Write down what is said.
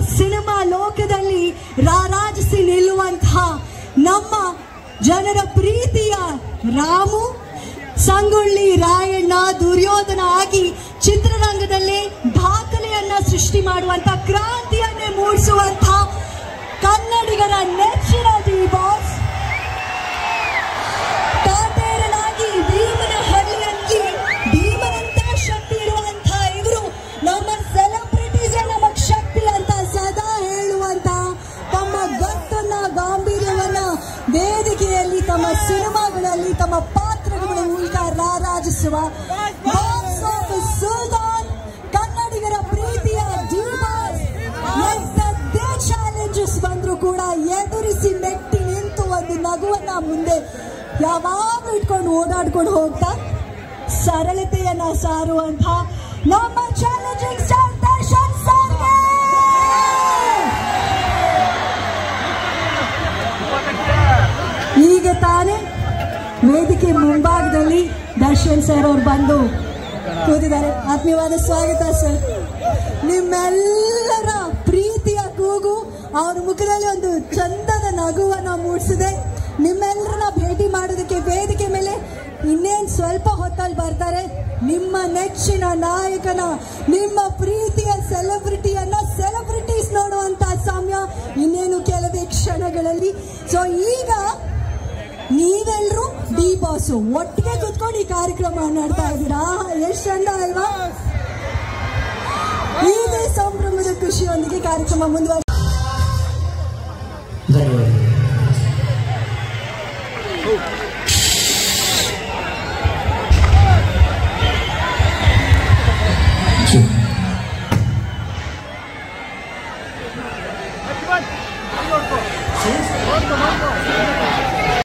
Cinema ಲೋಕದಲ್ಲಿ ರಾರಾಜಿಸಿ ನಿಲ್ಲುವಂತಹ ನಮ್ಮ ಜನರ ಪ್ರೀತಿಯ ರಾಮು ಸಂಗೊಳ್ಳಿ ರಾಯಣ್ಣ ದುರ್ಯೋಧನ ಆಗಿ ಚಿತ್ರರಂಗದಲ್ಲಿ ದಾಖಲೆಯನ್ನ ಸೃಷ್ಟಿ ಮಾಡುವಂತ ಕ್ರಾಂತಿಯನ್ನೇ ಮೂಡಿಸುವಂತ ಕನ್ನಡಿಗರ ನೆಚ್ಚಿನ ದಿ ಬಾಸ್ ಕಾಟೇರನಾಗಿ ಭೀಮನ ಹಳ್ಳಿಯಲ್ಲಿ ಭೀಮನಂತ ಶಕ್ತಿ ಇರುವಂತ ಇವರು ನಮ್ಮ ಸೆಲೆಬ್ರಿಟೀಸ್ ನಮಗ್ ಶಕ್ತಿ ಅಂತ ಸದಾ ಹೇಳುವಂತ ತಮ್ಮ ಗತ್ತನ್ನ ಗಾಂಭೀರ್ಯವನ್ನ ವೇದಿಕೆಯಲ್ಲಿ ತಮ್ಮ ಸಿನಿಮಾಗಳಲ್ಲಿ ತಮ್ಮ ಪಾತ್ರಗಳ ಮೂಲಕ ರಾರಾಜಿಸುವ ಬಾಕ್ಸ್ ಆಫೀಸ್ ಸುಲ್ತಾನ್ ಕನ್ನಡಿಗರ ಪ್ರೀತಿಯ ಡಿ ಬಾಸ್ ಎಂಥದ್ದೇ ಚಾಲೆಂಜಸ್ ಬಂದ್ರು ಕೂಡ ಎದುರಿಸಿ ಮೆಟ್ಟಿ ನಿಂತು ಒಂದು ನಗುವನ್ನ ಮುಂದೆ ಯಾವಾಗಲೂ ಇಟ್ಕೊಂಡು ಓಡಾಡ್ಕೊಂಡು ಹೋಗ್ತಾ ಸರಳತೆಯನ್ನ ಸಾರುವಂತ ನಮ್ಮ ಚಾಲೆಂಜಿಂಗ್ ಸ್ಟಾರ್ ದರ್ಶನ್ ಸರ್ಗೆ ಈಗ ತಾನೇ ವೇದಿಕೆ ಮುಂಭಾಗದಲ್ಲಿ ದರ್ಶನ್ ಸರ್ ಅವ್ರು ಬಂದು ಕೂತಿದ್ದಾರೆ ಆತ್ಮೀಯವಾದ ಸ್ವಾಗತ ಸರ್ ನಿಮ್ಮೆಲ್ಲರ ಪ್ರೀತಿಯ ಕೂಗು ಅವ್ರ ಮುಖದಲ್ಲಿ ಒಂದು ಚಂದದ ನಗುವನ್ನ ಮೂಡಿಸಿದೆ ನಿಮ್ಮೆಲ್ಲರನ್ನ ಭೇಟಿ ಮಾಡೋದಕ್ಕೆ ವೇದಿಕೆ ಮೇಲೆ ಇನ್ನೇನ್ ಸ್ವಲ್ಪ ಹೊತ್ತಲ್ಲಿ ಬರ್ತಾರೆ ನಿಮ್ಮ ನೆಚ್ಚಿನ ನಾಯಕನ ನಿಮ್ಮ ಪ್ರೀತಿಯ ಸೆಲೆಬ್ರಿಟಿಯನ್ನ ಸೆಲೆಬ್ರಿಟೀಸ್ ನೋಡುವಂತ ಸಮಯ ಇನ್ನೇನು ಕೆಲವೇ ಕ್ಷಣಗಳಲ್ಲಿ ಸೊ ಈಗ ನೀವೆಲ್ಲರೂ ಡಿ ಬಾಸು ಒಟ್ಟಿಗೆ ಕುತ್ಕೊಂಡು ಈ ಕಾರ್ಯಕ್ರಮ ಮಾಡ್ತಾ ಇದ್ದೀರಾ ಎಷ್ಟು ಚಂದ ಅಲ್ವಾ ಇದೇ ಸಂಭ್ರಮದ ಖುಷಿಯೊಂದಿಗೆ ಕಾರ್ಯಕ್ರಮ ಮುಂದುವರಿ ಧನ್ಯವಾದಗಳು Everybody.